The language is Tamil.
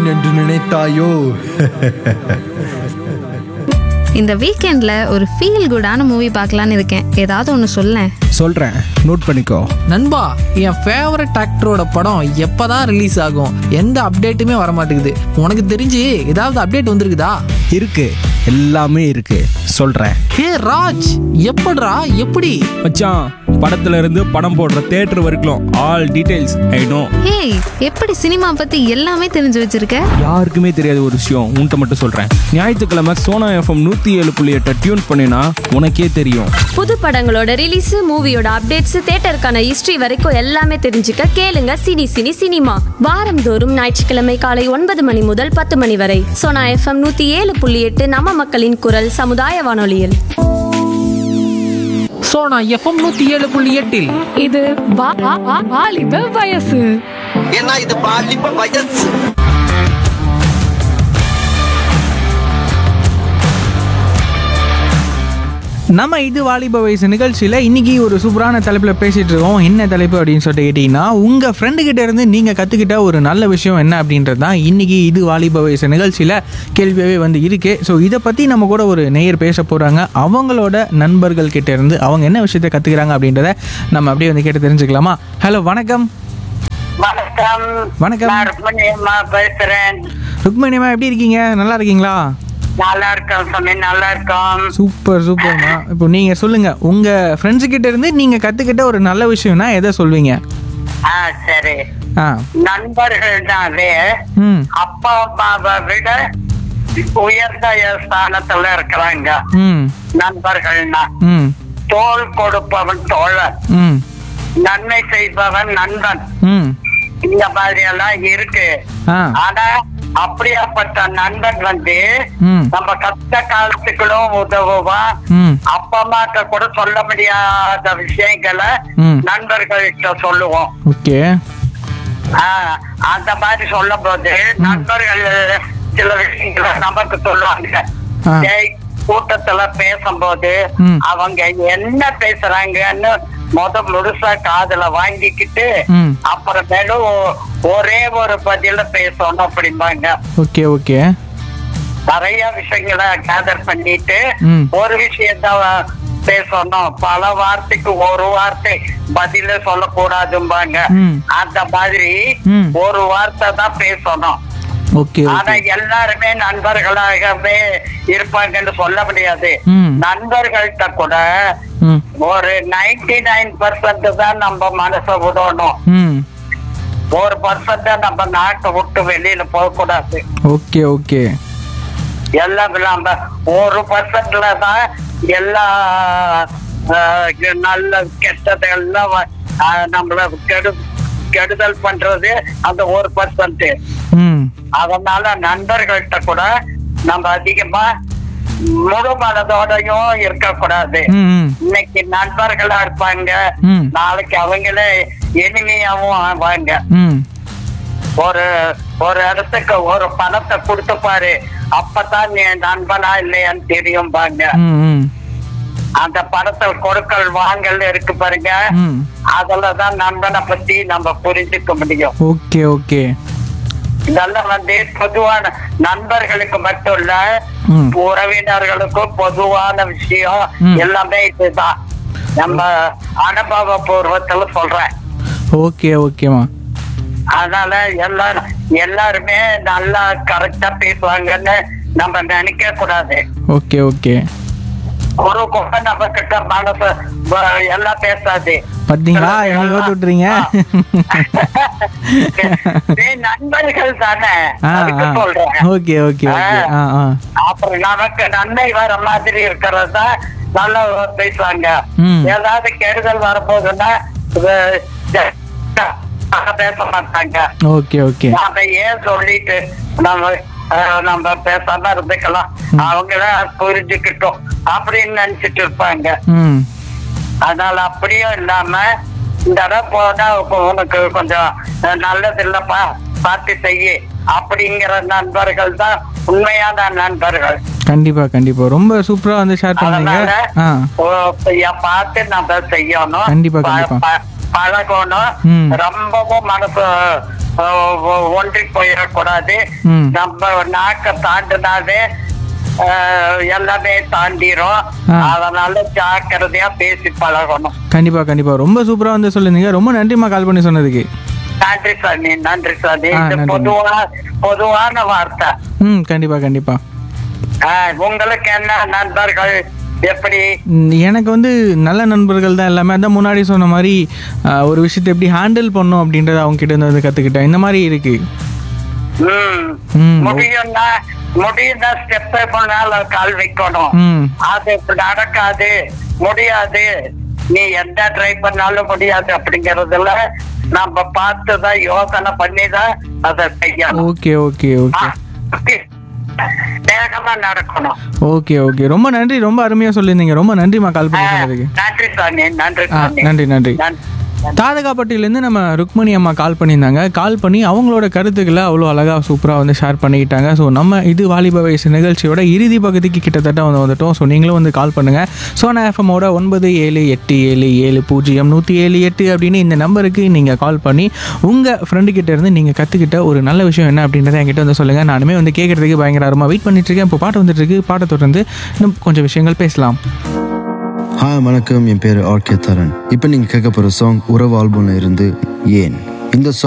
விடுவேன் என்று நினைத்தாயோ இந்த வீக்கெண்ட்ல ஒரு ஃபீல் குடான மூவி பார்க்கலான்னு இருக்கேன் ஏதாவது ஒன்று சொல்லேன் சொல்கிறேன் நோட் பண்ணிக்கோ நண்பா என் ஃபேவரட் ஆக்டரோட படம் எப்பதான் ரிலீஸ் ஆகும் எந்த அப்டேட்டுமே வர மாட்டேங்குது உனக்கு தெரிஞ்சு ஏதாவது அப்டேட் வந்திருக்குதா இருக்கு எல்லாமே இருக்கு சொல்கிறேன் ஹே ராஜ் எப்படிடா எப்படி மச்சான் படத்துல இருந்து படம் போடுற தேட்டர் வரைக்கும் ஆல் டீடைல்ஸ் ஐ நோ ஏய் எப்படி சினிமா பத்தி எல்லாமே தெரிஞ்சு வச்சிருக்க யாருக்குமே தெரியாத ஒரு விஷயம் உன்கிட்ட மட்டும் சொல்கிறேன் ஞாயிற்றுக்கிழமை சோனா எஃப்எம் நூற்றி ஏழு புள்ளி எட்டை டியூன் பண்ணினா உனக்கே தெரியும் புது படங்களோட ரிலீஸ் மூவியோட அப்டேட்ஸ் தேட்டருக்கான ஹிஸ்டரி வரைக்கும் எல்லாமே தெரிஞ்சுக்க கேளுங்க சினி சினி சினிமா வாரந்தோறும் ஞாயிற்றுக்கிழமை காலை ஒன்பது மணி முதல் பத்து மணி வரை சோனா எஃப்எம் நூத்தி ஏழு புள்ளி எட்டு நம்ம மக்களின் குரல் சமுதாய வானொலியில் ஸோ நான் எஃப்எம் நூற்றி ஏழு புள்ளி எட்டில் இது வா- வா- வா- வாலிப வயசு ஏன்னா இது பாலிப்ப வயசு நம்ம இது வாலிப வயசு நிகழ்ச்சியில் இன்னைக்கு ஒரு சூப்பரான தலைப்பில் பேசிட்டு இருக்கோம் என்ன தலைப்பு அப்படின்னு சொல்லிட்டு கேட்டிங்கன்னா உங்கள் ஃப்ரெண்டு கிட்ட இருந்து நீங்கள் கற்றுக்கிட்ட ஒரு நல்ல விஷயம் என்ன அப்படின்றது தான் இன்னைக்கு இது வாலிப வயசு நிகழ்ச்சியில் கேள்வியாகவே வந்து இருக்கு ஸோ இதை பற்றி நம்ம கூட ஒரு நேயர் பேச போகிறாங்க அவங்களோட நண்பர்கள் கிட்ட இருந்து அவங்க என்ன விஷயத்தை கற்றுக்கிறாங்க அப்படின்றத நம்ம அப்படியே வந்து கேட்டு தெரிஞ்சுக்கலாமா ஹலோ வணக்கம் வணக்கம் வணக்கம். நான் ருக்மணியம்மா பேசுறேன் ருக்மணியம்மா எப்படி இருக்கீங்க நல்லா இருக்கீங்களா நல்லா இருக்கோம் சாமி நல்லா இருக்கோம் சூப்பர் சூப்பர்மா இப்போ நீங்கள் சொல்லுங்கள் உங்கள் ஃப்ரெண்ட்ஸு கிட்ட இருந்து நீங்கள் கற்றுக்கிட்ட ஒரு நல்ல விஷயம்னா எதை சொல்வீங்க ஆ சரி ஆ நண்பர்கள்னாலே ம் அப்பா அம்மாவை விட உயர்ந்த ஸ்தானத்துல இருக்கிறாங்க ம் நண்பர்கள்னா ம் தோள் கொடுப்பவன் தோழன் ம் நன்மை செய்பவன் நண்பன் ம் இந்த மாதிரி எல்லாம் இருக்கு ஆ ஆனா அப்படியாப்பட்ட நண்பன் வந்து ம். நம்ம கஷ்ட காலத்துக்களும் உதவுவான் ம் அப்பா அம்மாட்ட கூட சொல்ல முடியாத விஷயங்களை ம். நண்பர்கள்கிட்ட சொல்லுவோம் ஓகே ஆஹ் அந்த மாதிரி சொல்லும் போது நண்பர்கள் சில விஷயங்களை நமக்கு சொல்லுவாங்க ஆ. டேய், கூட்டத்துல பேசும்போது ம். அவங்க என்ன பேசுறாங்கன்னு முத முழுசா காதுல வாங்கிக்கிட்டு ம். அப்புறமேலும் ஒரே ஒரு பதில பேசணும் அப்படிம்பாங்க ஓகே ஓகே நிறைய விஷயங்களை கேதர் பண்ணிட்டு ம். ஒரு விஷயத்த பேசணும் பல வார்த்தைக்கு ஒரு வார்த்தை பதில சொல்லக்கூடாதும்பாங்க ம். அந்த மாதிரி ம். ஒரு வார்த்தை தான் பேசணும் ஓகே ஆனா ஓகே எல்லாருமே நண்பர்களாகவே இருப்பாங்கன்னு சொல்ல முடியாது ம். நண்பர்கள்ட்ட கூட ம் ஒரு நைன்டி நைன் பர்சன்ட் தான் நம்ம மனசை விடணும் ம் ஒரு பர்சன்ட் நம்ம நாட்டை விட்டு வெளியில போக கூடாது ஓகே ஓகே எல்லாம் நம்ம ஒரு பர்சன்ட்ல தான் எல்லா ஆஹ், நல்ல கெட்டது எல்லாம் வ- ஆஹ், நம்மள கெடு கெடுதல் பண்றது அந்த ஒரு பர்சன்ட் ம் அதனால நண்பர்கள்ட்ட கூட நம்ம அதிகமா முழு மனதோடையும் இருக்கக்கூடாது ம் ம் இன்னைக்கு நண்பர்களா இருப்பாங்க ம். நாளைக்கு அவங்களே எளிமையாவும் ஆவாங்க ம் ஒரு ஒரு இடத்துக்கு ஒரு பணத்தை கொடுத்து பாரு அப்பதான் நீ நண்பனா இல்லையான்னு தெரியும் பாங்க ம் ம் அந்த பணத்தை கொடுக்கல் வாங்கல் இருக்கு பாருங்க ம் அதுலதான் நண்பனை பத்தி நம்ம புரிஞ்சுக்க முடியும் ஓகே ஓகே இதெல்லாம் வந்து பொதுவான நண்பர்களுக்கு மட்டும் இல்ல ம். உறவினர்களுக்கும் பொதுவான விஷயம் ம். எல்லாமே இதுதான் நம்ம அனுபவ பூர்வத்துல சொல்றேன் ஓகே ஓகேம்மா அதனால எல்லாரும் எல்லாருமே நல்லா கரெக்டா பேசுவாங்கன்னு நம்ம நினைக்க கூடாது ஓகே ஓகே ஒரு கூட நம்ம கிட்ட மனசு வ- எல்லாம் பேசாது பார்த்தீங்களா எனக்கு ஓட்டு விட்டுறீங்க டேய், நண்பர்கள் தானே ஆ அதுக்கு ஆ சொல்றேன் ஓகே ஓகே ஓகே ஆ ஆ அப்புறம் நமக்கு நன்மை வர மாதிரி இருக்கிறது தான் நல்லா பேசுவாங்க ம். ஏதாவது கெடுதல் வரப்போகுதுன்னா இது, பேச மாட்டாங்க ஓகே ஓகே நாம ஏன் சொல்லிட்டு நம்ம அஹ், நம்ம பேசாம இருந்துக்கலாம் அவங்கள புரிஞ்சுக்கிட்டோம் அப்படின்னு நினைச்சிட்டு இருப்பாங்க ம் அதனால அப்படியும் இல்லாம இந்த இடம் போனா உ- உனக்கு கொஞ்சம் அஹ், நல்லது இல்லப்பா பார்த்து செய்ய அப்படிங்கிற நண்பர்கள் தான் உண்மையான நண்பர்கள் கண்டிப்பா கண்டிப்பா ரொம்ப சூப்பரா வந்து ஷேர் பண்ணீங்க அதனால ஆ ஓ, ஐயா, பார்த்து நம்ம செய்யணும் கண்டிப்பா, ப- கண்டிப்பா. ப- பழகணும் ம். ரொம்பவும் மனசு அஹ், ஒ- ஒன்றி போயிடக்கூடாது ம். நம்ம நாக்க தாண்டினாவே அஹ், எல்லாமே தாண்டிரும் ஆ. அதனால ஜாக்கிரதையா பேசி பழகணும் கண்டிப்பாக கண்டிப்பாக ரொம்ப சூப்பராக வந்து சொல்லியிருந்தீங்க ரொம்ப நன்றிம்மா கால் பண்ணி சொன்னதுக்கு நன்றி சாமி நன்றி சாமி ஆ, இது நன்றி. பொதுவா பொதுவான வார்த்தை ம் கண்டிப்பாக கண்டிப்பாக ஆ, உங்களுக்கு என்ன நண்பர்கள் எப்படி ம், எனக்கு வந்து நல்ல நண்பர்கள் தான் எல்லாமே அதான் முன்னாடி சொன்ன மாதிரி ஆஹ், ஒரு விஷயத்தை எப்படி ஹேண்டில் பண்ணும் அப்படின்றத அவங்க கிட்ட இருந்து வந்து கற்றுக்கிட்டேன் இந்த மாதிரி இருக்கு ம் ம். முடியும்னா முடியும்னா ஸ்டெப் பண்ணால கால் வைக்கணும் ம் அது இப்ப நடக்காது முடியாது நீ எந்த ட்ரை பண்ணாலும் முடியாது அப்படிங்கறதுல நம்ம பார்த்து தான் யோசனை பண்ணி தான் அதை செய்யணும் ஓகே ஓகே ஓகே வேகமா நடக்கணும் ஓகே ஓகே ரொம்ப நன்றி ரொம்ப அருமையாக சொல்லியிருந்தீங்க ரொம்ப நன்றிம்மா கால் பண்ணி சொன்னதுக்கு நன்றி சாமி நன்றி ஆ சாமி நன்றி நன்றி நன்றி தாதகாப்பட்டியிலேருந்து நம்ம ருக்மணி அம்மா கால் பண்ணியிருந்தாங்க கால் பண்ணி அவங்களோட கருத்துக்களை அவ்வளோ அழகாக சூப்பராக வந்து ஷேர் பண்ணிக்கிட்டாங்க ஸோ நம்ம இது வாலிப வயசு நிகழ்ச்சியோட இறுதி பகுதிக்கு கிட்டத்தட்ட வந்து வந்துட்டோம் ஸோ நீங்களும் வந்து கால் பண்ணுங்கள் சோனா எஃப்எம்மோட ஒன்பது ஏழு எட்டு ஏழு ஏழு பூஜ்ஜியம் நூற்றி ஏழு எட்டு அப்படின்னு இந்த நம்பருக்கு நீங்கள் கால் பண்ணி உங்கள் ஃப்ரெண்டுக்கிட்ட இருந்து நீங்கள் கற்றுக்கிட்ட ஒரு நல்ல விஷயம் என்ன அப்படின்றத என்கிட்ட வந்து சொல்லுங்கள் நானுமே வந்து கேட்குறதுக்கு பயங்கர ஆர்வமாக வெயிட் பண்ணிட்டு இருக்கேன் இப்போ பாட்டு வந்துட்டு இருக்கு பாட்டை தொடர்ந்து இன்னும் கொஞ்சம் விஷயங்கள் பேசலாம் ஹாய் வணக்கம் என் பேர் ஆர்கே தரன் இப்போ நீங்கள் கேட்க போகிற சாங் உறவு ஆல்பம்ல இருந்து ஏன் இந்த song